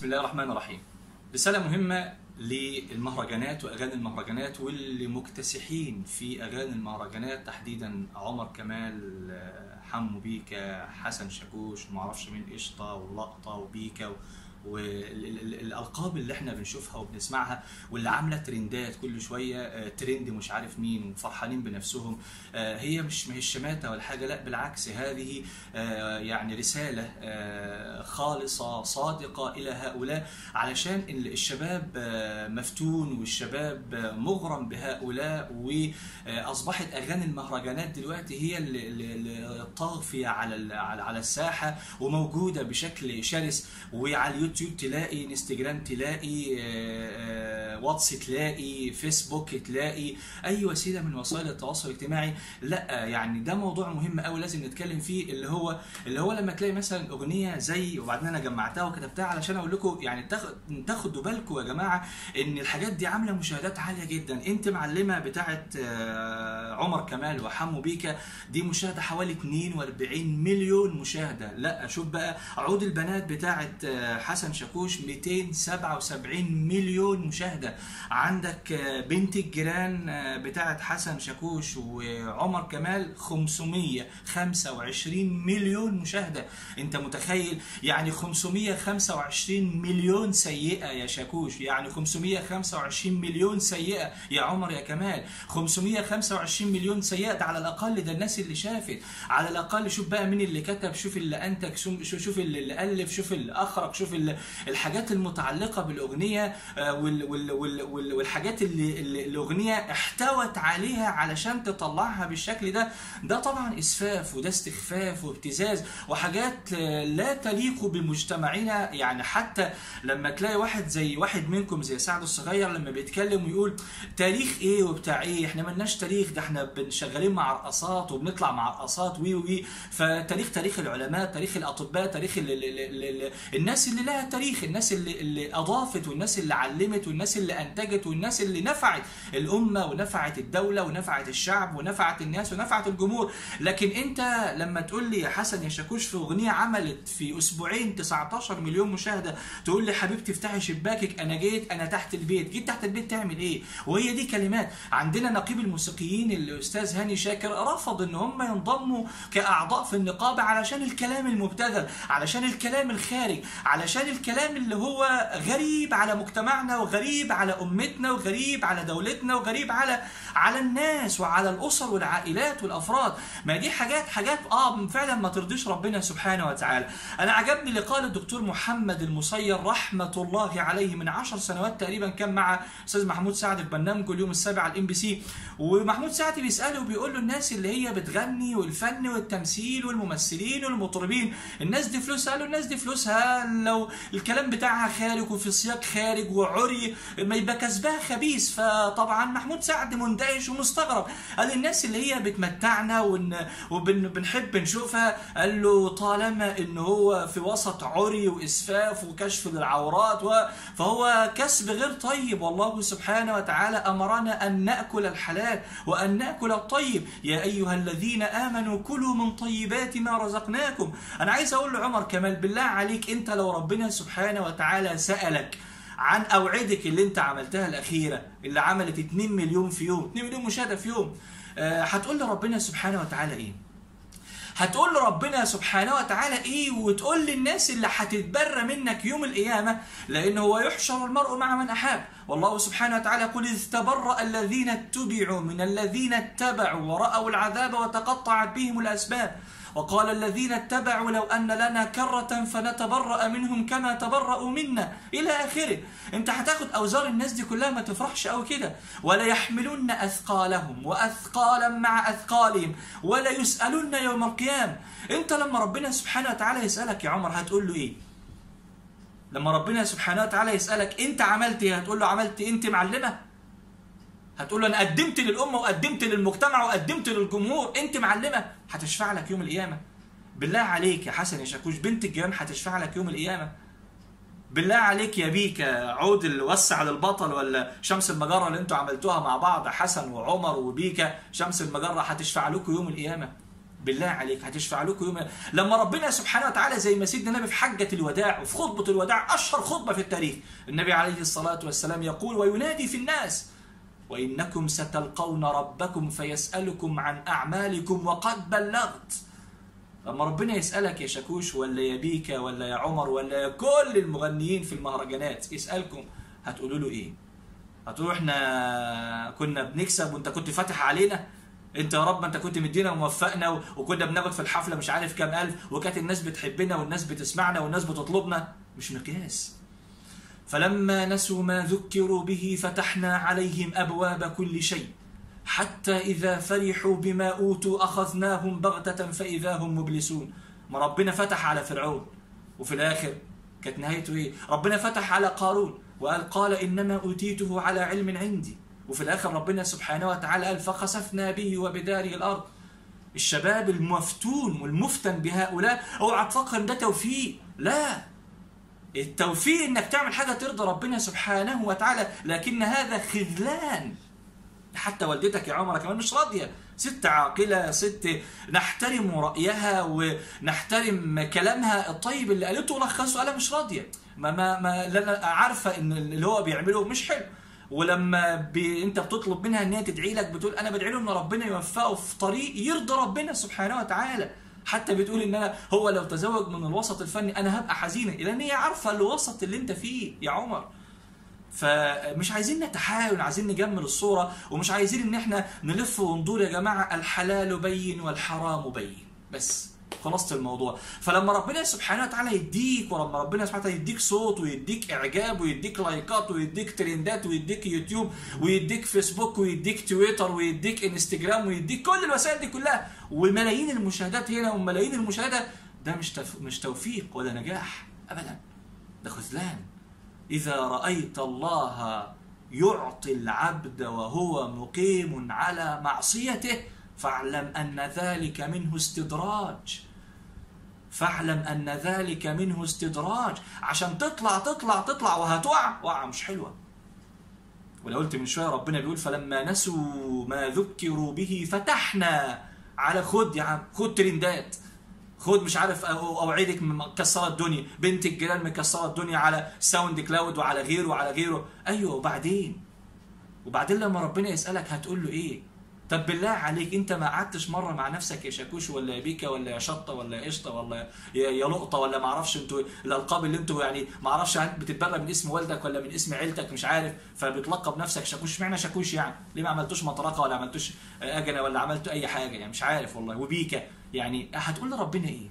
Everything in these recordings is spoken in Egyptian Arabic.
بسم الله الرحمن الرحيم رسالة مهمة للمهرجانات وأغاني المهرجانات واللي مكتسحين في أغاني المهرجانات تحديدا عمر كمال آه، حمو بيكا حسن شاكوش معرفش مين قشطة ولقطة وبيكا و... والالقاب اللي احنا بنشوفها وبنسمعها واللي عامله ترندات كل شويه آه، ترند مش عارف مين وفرحانين بنفسهم آه، هي مش ما هي الشماته ولا حاجه لا بالعكس هذه آه، يعني رساله آه، خالصه صادقه الى هؤلاء علشان ال- الشباب آه، مفتون والشباب آه، مغرم بهؤلاء واصبحت اغاني المهرجانات دلوقتي هي اللي- اللي اللي الطاغيه على ال- على على الساحه وموجوده بشكل شرس وعلى اليوتيوب تلاقي انستجرام تلاقي آه، آه، واتس تلاقي فيسبوك تلاقي اي وسيله من وسائل التواصل الاجتماعي لا يعني ده موضوع مهم قوي لازم نتكلم فيه اللي هو اللي هو لما تلاقي مثلا اغنيه زي وبعدين انا جمعتها وكتبتها علشان اقول لكم يعني تاخد تاخدوا بالكم يا جماعه ان الحاجات دي عامله مشاهدات عاليه جدا انت معلمه بتاعه آه، عمر كمال وحمو بيكا دي مشاهده حوالي 42 مليون مشاهده لا شوف بقى عود البنات بتاعه آه، حسن شاكوش 277 مليون مشاهده عندك آه، بنت الجيران آه، بتاعه حسن شاكوش وعمر كمال 525 مليون مشاهده انت متخيل يعني 525 مليون سيئه يا شاكوش يعني 525 مليون سيئه يا عمر يا كمال 525 مليون سيئه ده على الاقل ده الناس اللي شافت على الاقل شوف بقى مين اللي كتب شوف اللي انتج شوف شوف- شوف اللي اللي الف شوف اللي اخرج شوف اللي الحاجات المتعلقه بالاغنيه آه، وال وال وال وال والحاجات اللي, اللي الاغنيه احتوت عليها علشان تطلعها بالشكل ده ده طبعا اسفاف وده استخفاف وابتزاز وحاجات آه، لا تليق بمجتمعنا يعني حتى لما تلاقي واحد زي واحد منكم زي سعد الصغير لما بيتكلم ويقول تاريخ ايه وبتاع ايه احنا ملناش تاريخ ده احنا بنشغلين مع رقصات وبنطلع مع رقصات وي وي فتاريخ تاريخ العلماء تاريخ الاطباء تاريخ ال ال ال ال الناس اللي لها تاريخ الناس اللي, اللي اضافت والناس اللي علمت والناس اللي انتجت والناس اللي نفعت الامه ونفعت الدوله ونفعت الشعب ونفعت الناس ونفعت الجمهور لكن انت لما تقول لي يا حسن يا شاكوش في اغنيه عملت في اسبوعين 19 مليون مشاهده تقول لي حبيبتي افتحي شباكك انا جيت انا تحت البيت جيت تحت البيت تعمل ايه وهي دي كلمات عندنا نقيب الموسيقيين الاستاذ هاني شاكر رفض ان هم ينضموا كاعضاء في النقابه علشان الكلام المبتذل علشان الكلام الخارج علشان الكلام اللي هو غريب على مجتمعنا وغريب على امتنا وغريب على دولتنا وغريب على على الناس وعلى الاسر والعائلات والافراد ما دي حاجات حاجات اه فعلا ما ترضيش ربنا سبحانه وتعالى انا عجبني اللي قال الدكتور محمد المصير رحمه الله عليه من عشر سنوات تقريبا كان مع استاذ محمود سعد في برنامجه اليوم السابع على الام بي سي ومحمود سعد بيساله وبيقول له الناس اللي هي بتغني والفن والتمثيل والممثلين والمطربين الناس دي فلوسها قالوا الناس دي فلوسها لو الكلام بتاعها خارج وفي سياق خارج وعري ما يبقى كسبها خبيث فطبعا محمود سعد مندهش ومستغرب قال الناس اللي هي بتمتعنا وبنحب نشوفها قال له طالما ان هو في وسط عري واسفاف وكشف للعورات و... فهو كسب غير طيب والله سبحانه وتعالى امرنا ان ناكل الحلال وان ناكل الطيب يا ايها الذين امنوا كلوا من طيبات ما رزقناكم انا عايز اقول لعمر كمال بالله عليك انت لو ربنا سبحانه وتعالى سالك عن اوعدك اللي انت عملتها الاخيره اللي عملت 2 مليون في يوم 2 مليون مشاهده في يوم آه، هتقول لربنا سبحانه وتعالى ايه هتقول لربنا سبحانه وتعالى ايه وتقول للناس اللي هتتبرى منك يوم القيامة لأن هو يحشر المرء مع من أحاب والله سبحانه وتعالى قل إذ تبرأ الذين اتبعوا من الذين اتبعوا ورأوا العذاب وتقطعت بهم الأسباب وقال الذين اتبعوا لو أن لنا كرة فنتبرأ منهم كما تبرأوا منا إلى آخره أنت هتاخد أوزار الناس دي كلها ما تفرحش أو كده ولا يحملن أثقالهم وأثقالا مع أثقالهم ولا يسألن يوم القيامة أنت لما ربنا سبحانه وتعالى يسألك يا عمر هتقول له إيه لما ربنا سبحانه وتعالى يسألك أنت عملت إيه هتقول له عملت إيه أنت معلمة هتقول له انا قدمت للامه وقدمت للمجتمع وقدمت للجمهور انت معلمه هتشفع لك يوم القيامه بالله عليك يا حسن يا شاكوش بنت الجيران هتشفع لك يوم القيامه بالله عليك يا بيكا عود اللي وسع للبطل ولا شمس المجره اللي انتوا عملتوها مع بعض حسن وعمر وبيكا شمس المجره هتشفع لكم يوم القيامه بالله عليك هتشفع لكم يوم لما ربنا سبحانه وتعالى زي ما سيدنا النبي في حجة الوداع وفي خطبة الوداع أشهر خطبة في التاريخ النبي عليه الصلاة والسلام يقول وينادي في الناس وإنكم ستلقون ربكم فيسألكم عن أعمالكم وقد بلغت لما ربنا يسألك يا شاكوش ولا يا بيكا ولا يا عمر ولا يا كل المغنيين في المهرجانات يسألكم هتقولوا له إيه هتقولوا إحنا كنا بنكسب وأنت كنت فاتح علينا انت يا رب انت كنت مدينا وموفقنا و- وكنا بناخد في الحفله مش عارف كام الف وكانت الناس بتحبنا والناس بتسمعنا والناس بتطلبنا مش مقياس فلما نسوا ما ذكروا به فتحنا عليهم ابواب كل شيء حتى اذا فرحوا بما اوتوا اخذناهم بغته فاذا هم مبلسون ما ربنا فتح على فرعون وفي الاخر كانت نهايته ايه ربنا فتح على قارون وقال قال انما اوتيته على علم عندي وفي الاخر ربنا سبحانه وتعالى قال فخسفنا به وبداره الارض الشباب المفتون والمفتن بهؤلاء اوعى تفكر ان ده توفيق لا التوفيق انك تعمل حاجه ترضى ربنا سبحانه وتعالى لكن هذا خذلان حتى والدتك يا عمر كمان مش راضيه ست عاقله ست نحترم رايها ونحترم كلامها الطيب اللي قالته ولخصه انا مش راضيه ما ما ما لأن عارفه ان اللي هو بيعمله مش حلو ولما بي انت بتطلب منها ان هي تدعي لك بتقول انا بدعي له ان ربنا يوفقه في طريق يرضي ربنا سبحانه وتعالى حتى بتقول ان انا هو لو تزوج من الوسط الفني انا هبقى حزينه لان هي عارفه الوسط اللي انت فيه يا عمر فمش عايزين نتحايل عايزين نجمل الصورة ومش عايزين ان احنا نلف وندور يا جماعة الحلال بين والحرام بين بس خلاصة الموضوع فلما ربنا سبحانه وتعالى يديك ولما ربنا سبحانه وتعالى يديك صوت ويديك اعجاب ويديك لايكات ويديك ترندات ويديك يوتيوب ويديك فيسبوك ويديك تويتر ويديك انستجرام ويديك كل الوسائل دي كلها وملايين المشاهدات هنا وملايين المشاهدات ده مش تف... مش توفيق ولا نجاح ابدا ده خذلان إذا رأيت الله يعطي العبد وهو مقيم على معصيته فاعلم أن ذلك منه استدراج فاعلم أن ذلك منه استدراج عشان تطلع تطلع تطلع وهتقع وقعة مش حلوة ولو قلت من شوية ربنا بيقول فلما نسوا ما ذكروا به فتحنا على خد يا عم خد ترندات خد مش عارف أو- اوعدك مكسره الدنيا بنت الجيران مكسره الدنيا على ساوند كلاود وعلى غيره وعلى غيره ايوه وبعدين وبعدين لما ربنا يسالك هتقول له ايه طب بالله عليك انت ما قعدتش مره مع نفسك يا شاكوش ولا يا بيكا ولا يا شطه ولا يا قشطه ولا يا يا لقطه ولا ما اعرفش انتوا الالقاب اللي انتوا يعني ما اعرفش هل بتتبرى من اسم والدك ولا من اسم عيلتك مش عارف فبتلقب نفسك شاكوش اشمعنى شاكوش يعني ليه ما عملتوش مطرقه ولا عملتوش اجنه ولا عملتوا اي حاجه يعني مش عارف والله وبيكا يعني هتقول لربنا ايه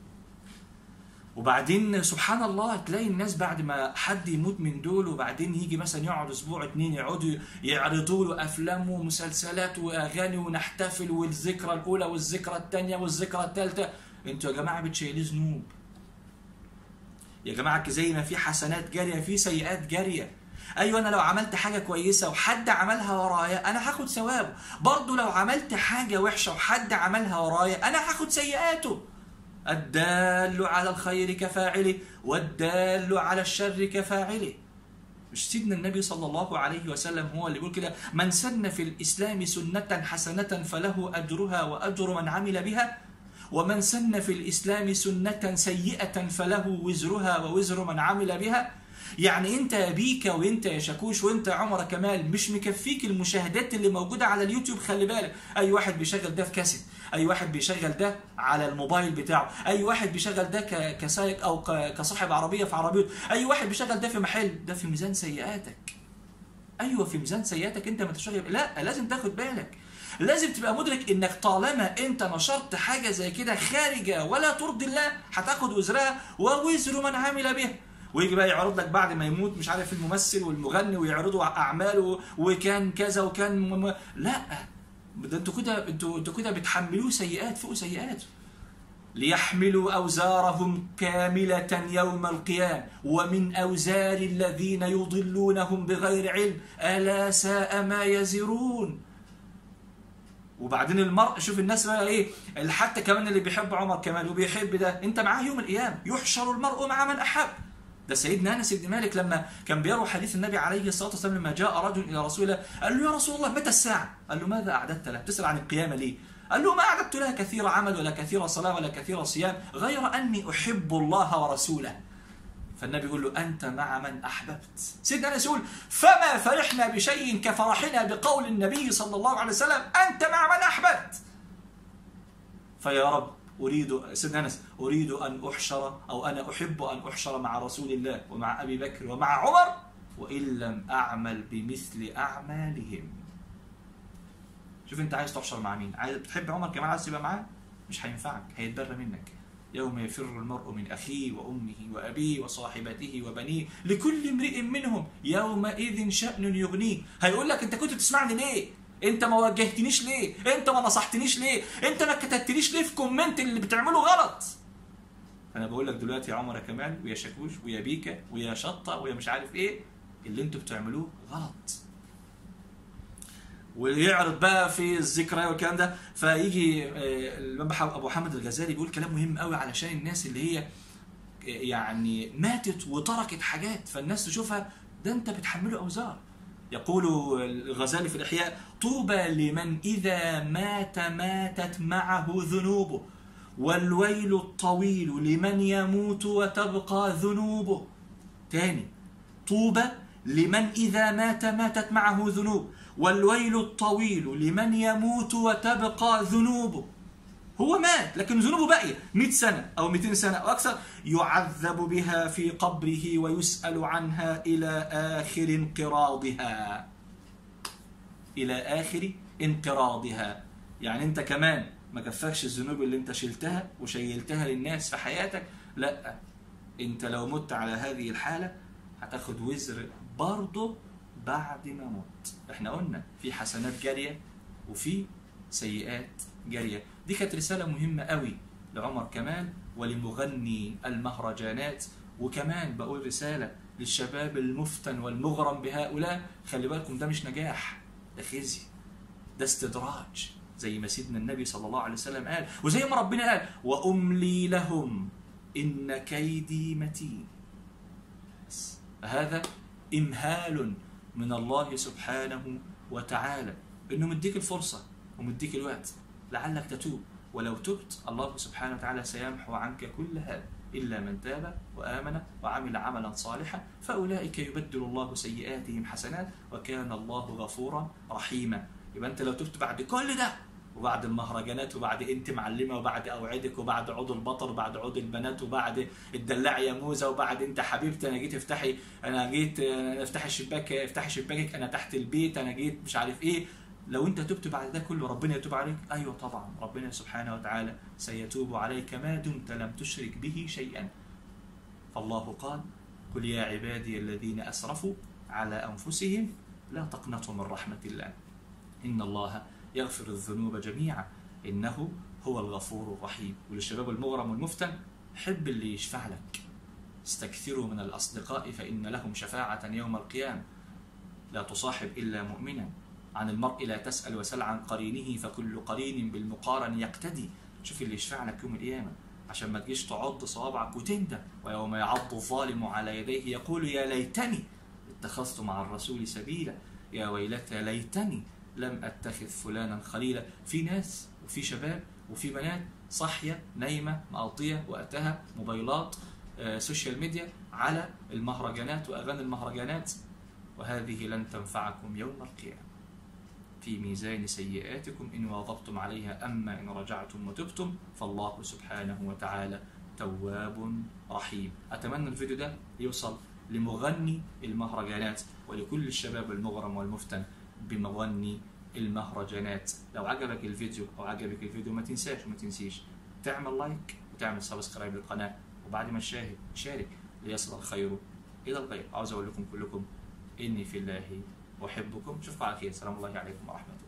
وبعدين سبحان الله تلاقي الناس بعد ما حد يموت من دول وبعدين يجي مثلا يقعد اسبوع اتنين يقعدوا يعرضوا له افلام ومسلسلات واغاني ونحتفل والذكرى الاولى والذكرى الثانيه والذكرى الثالثه انتوا يا جماعه بتشيلوا ذنوب يا جماعه زي ما في حسنات جاريه في سيئات جاريه ايوه انا لو عملت حاجه كويسه وحد عملها ورايا انا هاخد ثوابه برضه لو عملت حاجه وحشه وحد عملها ورايا انا هاخد سيئاته الدال على الخير كفاعله والدال على الشر كفاعله مش سيدنا النبي صلى الله عليه وسلم هو اللي بيقول كده من سن في الإسلام سنة حسنة فله أجرها وأجر من عمل بها ومن سن في الإسلام سنة سيئة فله وزرها ووزر من عمل بها يعني انت يا بيكا وانت يا شاكوش وانت يا عمر كمال مش مكفيك المشاهدات اللي موجوده على اليوتيوب خلي بالك اي واحد بيشغل ده في كاسيت اي واحد بيشغل ده على الموبايل بتاعه اي واحد بيشغل ده ك- كسائق او ك- كصاحب عربيه في عربيته اي واحد بيشغل ده في محل ده في ميزان سيئاتك ايوه في ميزان سيئاتك انت ما تشتغل لا لازم تاخد بالك لازم تبقى مدرك انك طالما انت نشرت حاجه زي كده خارجه ولا ترضي الله هتاخد وزرها ووزر من عمل بها ويجي بقى يعرض لك بعد ما يموت مش عارف الممثل والمغني ويعرضوا اعماله وكان كذا وكان مم... لا ده انتوا كده انتوا انتوا كده بتحملوه سيئات فوق سيئات ليحملوا أوزارهم كاملة يوم القيامة ومن أوزار الذين يضلونهم بغير علم ألا ساء ما يزرون وبعدين المرء شوف الناس بقى ايه اللي حتى كمان اللي بيحب عمر كمال وبيحب ده انت معاه يوم القيامة يحشر المرء مع من أحب ده سيدنا انس بن مالك لما كان بيروي حديث النبي عليه الصلاه والسلام لما جاء رجل الى رسول الله قال له يا رسول الله متى الساعه؟ قال له ماذا اعددت له؟ تسال عن القيامه ليه؟ قال له ما أعددت لها كثير عمل ولا كثير صلاة ولا كثير صيام غير أني أحب الله ورسوله فالنبي يقول له أنت مع من أحببت سيدنا أنس يقول فما فرحنا بشيء كفرحنا بقول النبي صلى الله عليه وسلم أنت مع من أحببت فيا رب أريد سيدنا أنس أريد أن أحشر أو أنا أحب أن أحشر مع رسول الله ومع أبي بكر ومع عمر وإن لم أعمل بمثل أعمالهم شوف أنت عايز تحشر مع مين عايز بتحب عمر كمان عايز تبقى معاه مش هينفعك هيتبرى منك يوم يفر المرء من أخيه وأمه وأبيه وصاحبته وبنيه لكل امرئ منهم يومئذ شأن يغنيه هيقول لك أنت كنت بتسمعني ليه انت ما وجهتنيش ليه انت ما نصحتنيش ليه انت ما كتبتليش ليه في كومنت اللي بتعمله غلط فانا بقول لك دلوقتي يا عمر يا كمال ويا شاكوش ويا بيكا ويا شطه ويا مش عارف ايه اللي انتوا بتعملوه غلط ويعرض بقى في الذكرى والكلام ده فيجي آه، الامام ابو حامد الغزالي بيقول كلام مهم قوي علشان الناس اللي هي آه، يعني ماتت وتركت حاجات فالناس تشوفها ده انت بتحمله اوزار يقول الغزالي في الإحياء طوبى لمن إذا مات ماتت معه ذنوبه والويل الطويل لمن يموت وتبقى ذنوبه تاني طوبى لمن إذا مات ماتت معه ذنوب والويل الطويل لمن يموت وتبقى ذنوبه هو مات لكن ذنوبه باقية 100 سنة أو 200 سنة أو أكثر يعذب بها في قبره ويسأل عنها إلى آخر انقراضها إلى آخر انقراضها يعني أنت كمان ما كفاكش الذنوب اللي أنت شلتها وشيلتها للناس في حياتك لا أنت لو مت على هذه الحالة هتاخد وزر برضه بعد ما مت احنا قلنا في حسنات جارية وفي سيئات جارية دي كانت رسالة مهمة قوي لعمر كمال ولمغني المهرجانات وكمان بقول رسالة للشباب المفتن والمغرم بهؤلاء خلي بالكم ده مش نجاح ده خزي ده استدراج زي ما سيدنا النبي صلى الله عليه وسلم قال وزي ما ربنا قال وأملي لهم إن كيدي متين هذا إمهال من الله سبحانه وتعالى إنه مديك الفرصة ومديك الوقت لعلك تتوب ولو تبت الله سبحانه وتعالى سيمحو عنك كل هذا إلا من تاب وآمن وعمل عملا صالحا فأولئك يبدل الله سيئاتهم حسنات وكان الله غفورا رحيما يبقى أنت لو تبت بعد كل ده وبعد المهرجانات وبعد انت معلمه وبعد اوعدك وبعد عود البطل وبعد عود البنات وبعد الدلاع يا موزه وبعد انت حبيبتي انا جيت افتحي انا جيت افتحي الشباك افتحي شباكك انا تحت البيت انا جيت مش عارف ايه لو انت تبت بعد ده كله ربنا يتوب عليك ايوه طبعا ربنا سبحانه وتعالى سيتوب عليك ما دمت لم تشرك به شيئا فالله قال قل يا عبادي الذين اسرفوا على انفسهم لا تقنطوا من رحمه الله ان الله يغفر الذنوب جميعا انه هو الغفور الرحيم وللشباب المغرم والمفتن حب اللي يشفع لك استكثروا من الاصدقاء فان لهم شفاعه يوم القيامه لا تصاحب الا مؤمنا عن المرء لا تسأل وسل عن قرينه فكل قرين بالمقارن يقتدي شوف اللي يشفع لك يوم القيامة عشان ما تجيش تعض صوابعك وتندم ويوم يعض الظالم على يديه يقول يا ليتني اتخذت مع الرسول سبيلا يا ويلتى ليتني لم اتخذ فلانا خليلا في ناس وفي شباب وفي بنات صاحيه نايمه مقضيه وقتها موبايلات آه، سوشيال ميديا على المهرجانات واغاني المهرجانات وهذه لن تنفعكم يوم القيامه في ميزان سيئاتكم إن واظبتم عليها أما إن رجعتم وتبتم فالله سبحانه وتعالى تواب رحيم أتمنى الفيديو ده يوصل لمغني المهرجانات ولكل الشباب المغرم والمفتن بمغني المهرجانات لو عجبك الفيديو أو عجبك الفيديو ما تنساش وما تنسيش تعمل لايك وتعمل سبسكرايب للقناة وبعد ما تشاهد شارك ليصل الخير إلى الغير عاوز أقول لكم كلكم إني في الله أحبكم أشوفكم على خير سلام الله عليكم ورحمة الله